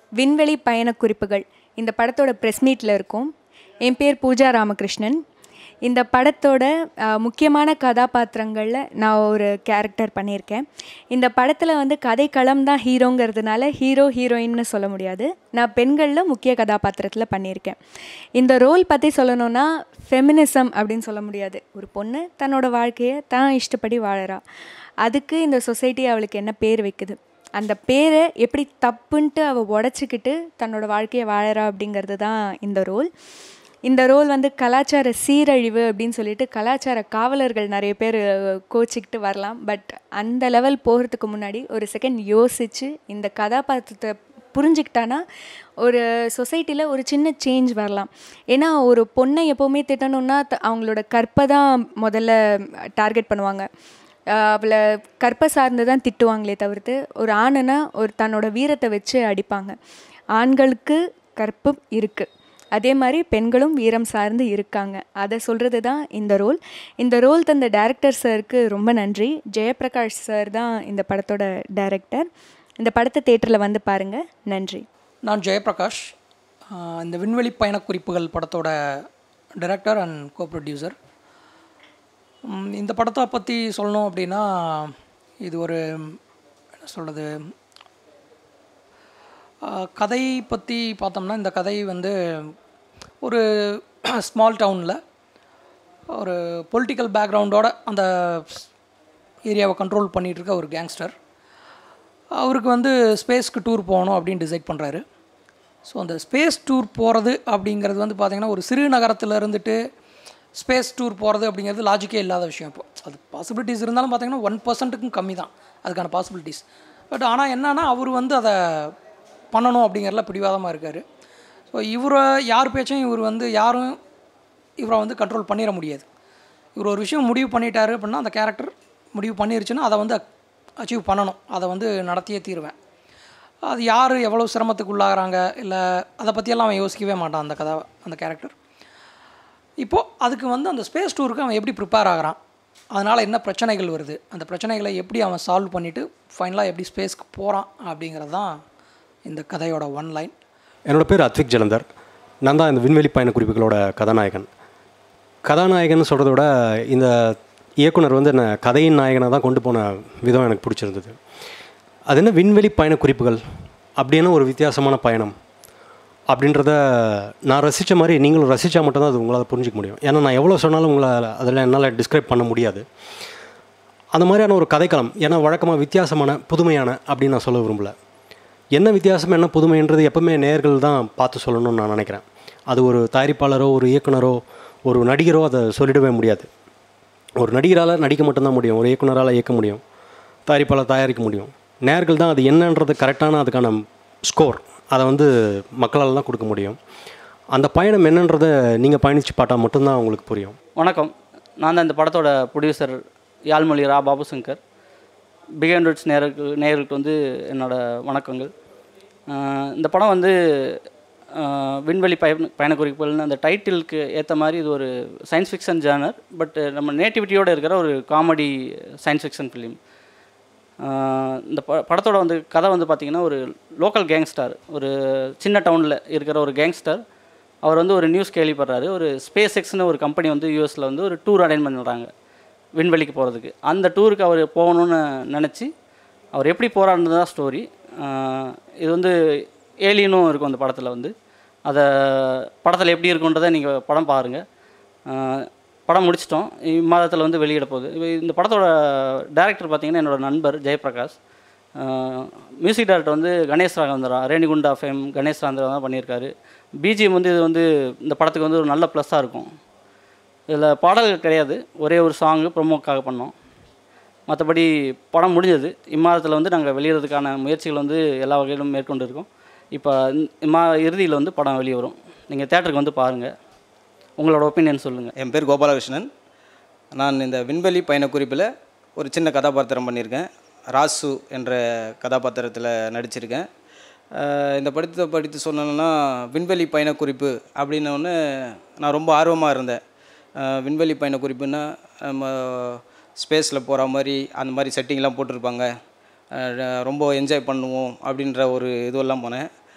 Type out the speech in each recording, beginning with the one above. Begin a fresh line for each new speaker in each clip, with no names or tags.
விண்வெளி பயண குறிப்புகள் இந்த படத்தோட ப்ரெஸ் மீட்டில் இருக்கும் என் பேர் பூஜா ராமகிருஷ்ணன் இந்த படத்தோட அஹ், முக்கியமான கதாபாத்திரங்களில் நான் ஒரு கேரக்டர் பண்ணியிருக்கேன் இந்த படத்தில் வந்து கதைக்களம் தான் ஹீரோங்கிறதுனால ஹீரோ ஹீரோயின்னு சொல்ல முடியாது நான் பெண்களில் முக்கிய கதாபாத்திரத்தில் பண்ணியிருக்கேன் இந்த ரோல் பற்றி சொல்லணும்னா ஃபெமினிசம் அப்படின்னு சொல்ல முடியாது ஒரு பொண்ணு தன்னோட வாழ்க்கையை தான் இஷ்டப்படி வாழறா அதுக்கு இந்த சொசைட்டி அவளுக்கு என்ன பேர் வைக்குது அந்த பேரை எப்படி தப்புன்ட்டு அவள் உடச்சிக்கிட்டு தன்னோட வாழ்க்கையை வாழறா அப்படிங்கிறது தான் இந்த ரோல் இந்த ரோல் வந்து கலாச்சார சீரழிவு அப்படின்னு சொல்லிட்டு கலாச்சார காவலர்கள் நிறைய பேர் கோச்சிக்கிட்டு வரலாம் பட் அந்த லெவல் போகிறதுக்கு முன்னாடி ஒரு செகண்ட் யோசித்து இந்த கதாபாத்திரத்தை புரிஞ்சுக்கிட்டானா ஒரு சொசைட்டியில் ஒரு சின்ன சேஞ்ச் வரலாம் ஏன்னா ஒரு பொண்ணை எப்போவுமே திட்டணும்னா த- அவங்களோட கற்பை தான் முதல்ல டார்கெட் பண்ணுவாங்க ஆஹ் அவளை கற்பை சார்ந்து தான் திட்டுவாங்களே தவிர்த்து ஒரு ஆணுனா ஒரு தன்னோட வீரத்தை வச்சு அடிப்பாங்க ஆண்களுக்கு கற்பு இருக்குது அதே மாதிரி பெண்களும் வீரம் சார்ந்து இருக்காங்க அதை சொல்கிறது தான் இந்த ரோல் இந்த ரோல் தந்த டைரக்டர் சாருக்கு ரொம்ப நன்றி ஜெயபிரகாஷ் சார் தான் இந்த படத்தோட டைரக்டர் இந்த படத்தை தேட்டரில் வந்து பாருங்கள் நன்றி
நான் ஜெயபிரகாஷ் ஆஹ் இந்த விண்வெளி பயணக் குறிப்புகள் படத்தோட டைரக்டர் அண்ட் கோ ப்ரொடியூசர் இந்த படத்தை பற்றி சொல்லணும் அப்படின்னா இது ஒரு என்ன சொல்கிறது கதை பற்றி பார்த்தோம்னா இந்த கதை வந்து ஒரு ஸ்மால் டவுனில் ஒரு பொலிட்டிக்கல் பேக்ரவுண்டோட அந்த ஏரியாவை கண்ட்ரோல் பண்ணிகிட்டு இருக்க ஒரு கேங்ஸ்டர் அவருக்கு வந்து ஸ்பேஸ்க்கு டூர் போகணும் அப்படின்னு டிசைட் பண்ணுறாரு ஸோ அந்த ஸ்பேஸ் டூர் போகிறது அப்படிங்கிறது வந்து பார்த்திங்கன்னா ஒரு சிறு நகரத்தில் இருந்துட்டு ஸ்பேஸ் டூர் போகிறது அப்படிங்கிறது லாஜிக்கே இல்லாத விஷயம் இப்போ அது பாசிபிலிட்டிஸ் இருந்தாலும் பார்த்தீங்கன்னா ஒன் பர்சன்ட்டுக்கும் கம்மி தான் அதுக்கான பாசிபிலிட்டிஸ் பட் ஆனால் என்னன்னா அவர் வந்து அதை பண்ணணும் அப்படிங்கிறதுல பிடிவாதமாக இருக்கார் ஸோ இவரை யார் பேச்சும் இவர் வந்து யாரும் இவரை வந்து கண்ட்ரோல் பண்ணிட முடியாது இவர் ஒரு விஷயம் முடிவு பண்ணிட்டாரு அப்படின்னா அந்த கேரக்டர் முடிவு பண்ணிருச்சுன்னா அதை வந்து அச்சீவ் பண்ணணும் அதை வந்து நடத்தியே தீருவேன் அது யார் எவ்வளோ சிரமத்துக்கு உள்ளாகிறாங்க இல்லை அதை பற்றியெல்லாம் அவன் யோசிக்கவே மாட்டான் அந்த கதை அந்த கேரக்டர் இப்போது அதுக்கு வந்து அந்த ஸ்பேஸ் டூருக்கு அவன் எப்படி ப்ரிப்பேர் ஆகிறான் அதனால் என்ன பிரச்சனைகள் வருது அந்த பிரச்சனைகளை எப்படி அவன் சால்வ் பண்ணிவிட்டு ஃபைனலாக எப்படி ஸ்பேஸ்க்கு போகிறான் அப்படிங்கிறது தான் இந்த கதையோட ஒன் லைன்
என்னோட பேர் அத்விக் ஜலந்தர் நான் தான் இந்த விண்வெளி பயண குறிப்புகளோட கதாநாயகன் கதாநாயகன் சொல்கிறத விட இந்த இயக்குனர் வந்து என்ன கதையின் நாயகனை தான் கொண்டு போன விதம் எனக்கு பிடிச்சிருந்தது அது என்ன விண்வெளி பயண குறிப்புகள் அப்படின்னு ஒரு வித்தியாசமான பயணம் அப்படின்றத நான் ரசித்த மாதிரி நீங்களும் ரசித்தா மட்டும்தான் அது உங்களால் புரிஞ்சிக்க முடியும் ஏன்னா நான் எவ்வளோ சொன்னாலும் உங்களால் அதில் என்னால் டிஸ்கிரைப் பண்ண முடியாது அந்த மாதிரியான ஒரு கதைக்களம் ஏன்னா வழக்கமாக வித்தியாசமான புதுமையான அப்படின்னு நான் சொல்ல விரும்பல என்ன வித்தியாசம் என்ன புதுமைன்றது எப்பவுமே நேர்கள் தான் பார்த்து சொல்லணும்னு நான் நினைக்கிறேன் அது ஒரு தயாரிப்பாளரோ ஒரு இயக்குனரோ ஒரு நடிகரோ அதை சொல்லிடவே முடியாது ஒரு நடிகரால் நடிக்க மட்டும்தான் முடியும் ஒரு இயக்குனரால் இயக்க முடியும் தயாரிப்பாளர் தயாரிக்க முடியும் நேர்கள் தான் அது என்னன்றது கரெக்டான அதுக்கான ஸ்கோர் அதை வந்து மக்களால் தான் கொடுக்க முடியும் அந்த பயணம் என்னன்றதை நீங்கள் பயணித்து பார்த்தா மட்டும்தான் உங்களுக்கு புரியும்
வணக்கம் நான் தான் இந்த படத்தோட ப்ரொடியூசர் யாழ்மொழி ரா பாபு சங்கர் பிகைண்ட் ரூட்ஸ் நேருக்கு நேயர்களுக்கு வந்து என்னோட வணக்கங்கள் ஆஹ் இந்த படம் வந்து ஆஹ் விண்வெளி பயண பயண குறிப்புகள்னு அந்த டைட்டிலுக்கு ஏற்ற மாதிரி இது ஒரு சயின்ஸ் ஃபிக்ஷன் ஜானர் பட் நம்ம நேட்டிவிட்டியோடு இருக்கிற ஒரு காமெடி சயின்ஸ் ஃபிக்ஷன் ஃபிலிம் இந்த ப படத்தோட வந்து கதை வந்து பார்த்திங்கன்னா ஒரு லோக்கல் கேங்ஸ்டர் ஒரு சின்ன டவுனில் இருக்கிற ஒரு கேங்ஸ்டர் அவர் வந்து ஒரு நியூஸ் கேள்விப்படுறாரு ஒரு ஸ்பேஸ் எக்ஸ்னு ஒரு கம்பெனி வந்து யூஎஸில் வந்து ஒரு டூர் அரேஞ்ச் பண்ணுறாங்க விண்வெளிக்கு போகிறதுக்கு அந்த டூருக்கு அவர் போகணுன்னு நினச்சி அவர் எப்படி போகிறாருன்றது தான் ஸ்டோரி இது வந்து ஏலியனும் இருக்கும் அந்த படத்தில் வந்து அதை படத்தில் எப்படி இருக்குன்றதை நீங்கள் படம் பாருங்கள் படம் முடிச்சிட்டோம் இம்மாதத்தில் வந்து வெளியிட போகுது இப்ப இந்த படத்தோட டேரக்டர் பார்த்தீங்கன்னா என்னோட நண்பர் ஜெயபிரகாஷ் மியூசிக் டைரக்டர் வந்து கணேஷ் ராகவந்தரா ரேணிகுண்டா ஃபேம் கணேஷ் ராகவந்தரா தான் பண்ணியிருக்காரு பிஜிஎம் வந்து இது வந்து இந்த படத்துக்கு வந்து ஒரு நல்ல ப்ளஸ்ஸாக இருக்கும் இதில் பாடல்கள் கிடையாது ஒரே ஒரு சாங்கு ப்ரொமோக்காக பண்ணோம் மற்றபடி படம் முடிஞ்சது இம்மாதத்தில் வந்து நாங்கள் வெளியிடறதுக்கான முயற்சிகள் வந்து எல்லா வகையிலும் மேற்கொண்டு இருக்கோம் இப்போ இம்மா இறுதியில் வந்து படம் வெளியே வரும் நீங்கள் தேட்டருக்கு வந்து பாருங்கள் உங்களோட ஒப்பீனியன் சொல்லுங்கள்
என் பேர் கோபாலகிருஷ்ணன் நான் இந்த விண்வெளி பயணக்குறிப்பில் ஒரு சின்ன கதாபாத்திரம் பண்ணியிருக்கேன் ராசு என்ற கதாபாத்திரத்தில் நடிச்சிருக்கேன் அஹ் இந்த படத்தை படித்து சொல்லணும்னா விண்வெளி பயணக்குறிப்பு அப்படின்னு ஒன்று நான் ரொம்ப ஆர்வமாக இருந்தேன் அஹ் விண்வெளி பயணக்குறிப்புன்னா நம்ம ஸ்பேஸில் போகிற மாதிரி அந்த மாதிரி செட்டிங்லாம் போட்டிருப்பாங்க அஹ் ரொம்ப என்ஜாய் பண்ணுவோம் அப்படின்ற ஒரு இதுவெல்லாம் போனேன்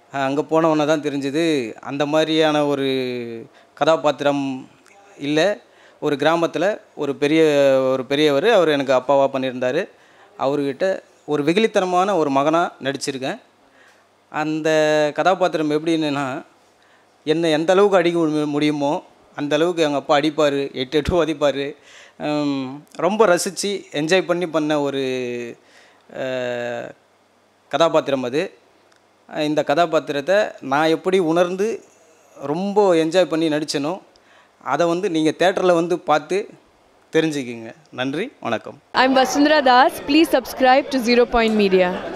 அங்கே போனவொன்னே தான் தெரிஞ்சுது அந்த மாதிரியான ஒரு கதாபாத்திரம் இல்லை ஒரு கிராமத்தில் ஒரு பெரிய ஒரு பெரியவர் அவர் எனக்கு அப்பாவாக பண்ணியிருந்தார் அவர்கிட்ட ஒரு வெகுளித்தனமான ஒரு மகனாக நடிச்சிருக்கேன் அந்த கதாபாத்திரம் எப்படின்னா என்னை எந்த அளவுக்கு அடிக்க முடி- முடியுமோ அந்த அளவுக்கு எங்கள் அப்பா அடிப்பார் எட்டு எட்டு உதைப்பார் ரொம்ப ரசித்து என்ஜாய் பண்ணி பண்ண ஒரு அஹ், கதாபாத்திரம் அது அஹ், இந்த கதாபாத்திரத்தை நான் எப்படி உணர்ந்து ரொம்ப என்ஜாய் பண்ணி நடிச்சேனோ அதை வந்து நீங்கள் தேட்டரில் வந்து பார்த்து தெரிஞ்சுக்கிங்க நன்றி வணக்கம்
I'm Vasundhara Das. Please subscribe to Zero Point Media.